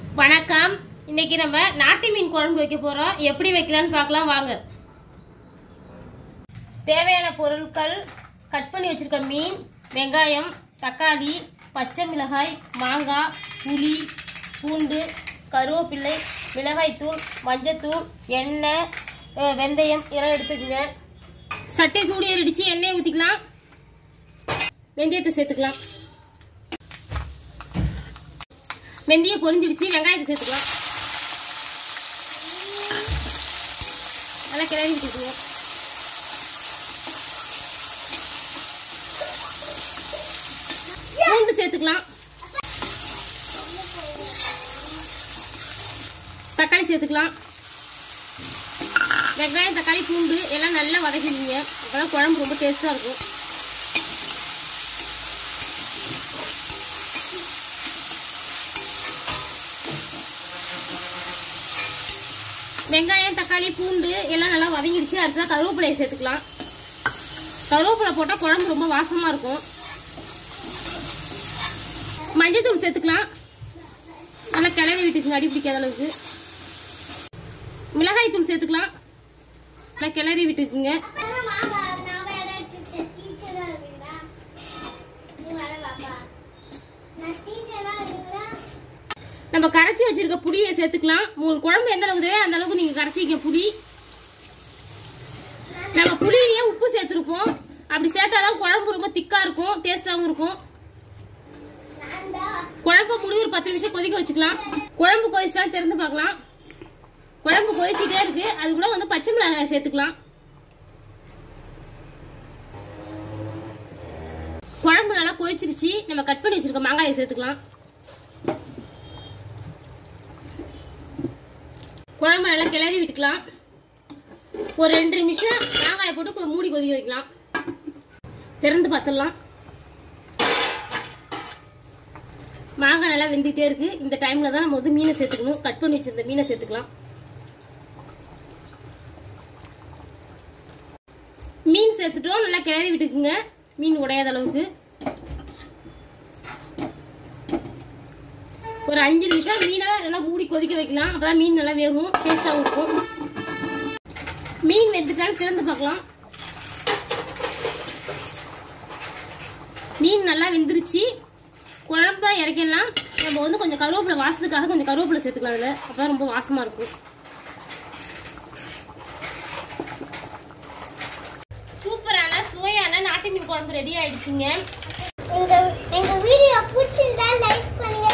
வணக்கம் இன்னைக்கு நம்ம நாட்டு மீன் குழம்பு வைக்க போறோம் எப்படி வைக்கலாம்னு பார்க்கலாம் வாங்க தேவையான பொருட்கள் கட் பண்ணி வச்சிருக்க மீன் வெங்காயம் தக்காளி பச்சை மிளகாய் மாங்காய் புளி பூண்டு கருவேப்பிள்ளை மிளகாய்த்தூள் மஞ்சத்தூள் எண்ணெய் அஹ், வெந்தயம் இதெல்லாம் எடுத்துக்கங்க சட்டை சூடு ஏறிடுச்சு எண்ணெய் ஊற்றிக்கலாம் வெந்தயத்தை சேர்த்துக்கலாம் வெந்தயம் பொரிஞ்சிடுச்சு வெங்காயத்தை சேர்த்துக்கலாம் நல்லா கிளறி விட்டுக்குவோம் பூண்டு சேர்த்துக்கலாம் தக்காளி சேர்த்துக்கலாம் வெங்காயம் தக்காளி பூண்டு எல்லாம் நல்லா வதக்கிடுங்க அப்பதான் குழம்பு ரொம்ப டேஸ்டா இருக்கும் வெங்காயம் தக்காளி பூண்டு எல்லாம் நல்லா வதங்கிடுச்சு அடுத்ததா கருவேப்பிலையை சேர்த்துக்கலாம் கருவேப்பிலை போட்டால் குழம்பு ரொம்ப வாசமா இருக்கும் மஞ்சத்தூள் சேர்த்துக்கலாம் நல்லா கிளறி விட்டுக்குங்க அடி பிடிக்காத அளவுக்கு மிளகாய் தூள் சேர்த்துக்கலாம் நல்லா கிளறி விட்டுக்குங்க நம்ம கரைச்சி வச்சிருக்க புளியை சேர்த்துக்கலாம் உங்களுக்கு குழம்பு எந்த அளவுக்கு தேவையோ அந்த அளவுக்கு நீங்க கரைச்சிக்க புளி நம்ம புளியிலேயே உப்பு சேர்த்துருப்போம் அப்படி சேர்த்தாதான் குழம்பு ரொம்ப திக்கா இருக்கும் டேஸ்டாவும் இருக்கும் குழம்பு முடிவு ஒரு பத்து நிமிஷம் கொதிக்க வச்சுக்கலாம் குழம்பு கொதிச்சாலும் திறந்து பார்க்கலாம் குழம்பு கொதிச்சுட்டே இருக்கு அது கூட வந்து பச்சை மிளகாய் சேர்த்துக்கலாம் குழம்பு நல்லா கொதிச்சிருச்சு நம்ம கட் பண்ணி வச்சிருக்க மாங்காயை சேர்த்துக்கலாம் குழம்பு நல்லா கிளறி விட்டுக்கலாம் ஒரு ரெண்டு நிமிஷம் மாங்காயை போட்டு கொ- மூடி கொதிக்க வைக்கலாம் திறந்து பார்த்துடலாம் மாங்காய் நல்லா வெந்துகிட்டே இருக்கு இந்த டைம்ல தான் நம்ம வந்து மீனை சேர்த்துக்கணும் கட் பண்ணி வச்சிருந்த மீனை சேர்த்துக்கலாம் மீன் சேர்த்துட்டோம் நல்லா கிளறி விட்டுக்குங்க மீன் உடையாத அளவுக்கு ஒரு அஞ்சு நிமிஷம் மீனை நல்லா மூடி கொதிக்க வைக்கலாம் அப்பதான் மீன் நல்லா வேகும் டேஸ்டாகவும் இருக்கும் மீன் வெந்துட்டாலும் திறந்து பார்க்கலாம் மீன் நல்லா வெந்துருச்சு குழம்ப இறக்கிடலாம் நம்ம வந்து கொஞ்சம் கருவேப்பிலை வாசத்துக்காக கொஞ்சம் கருவேப்பிலை சேர்த்துக்கலாம் அதில் அப்பதான் ரொம்ப வாசமா இருக்கும் சூப்பரான சுவையான நாட்டு மீன் குழம்பு ரெடி ஆயிடுச்சுங்க எங்க எங்க வீடியோ பிடிச்சிருந்தா லைக் பண்ணுங்க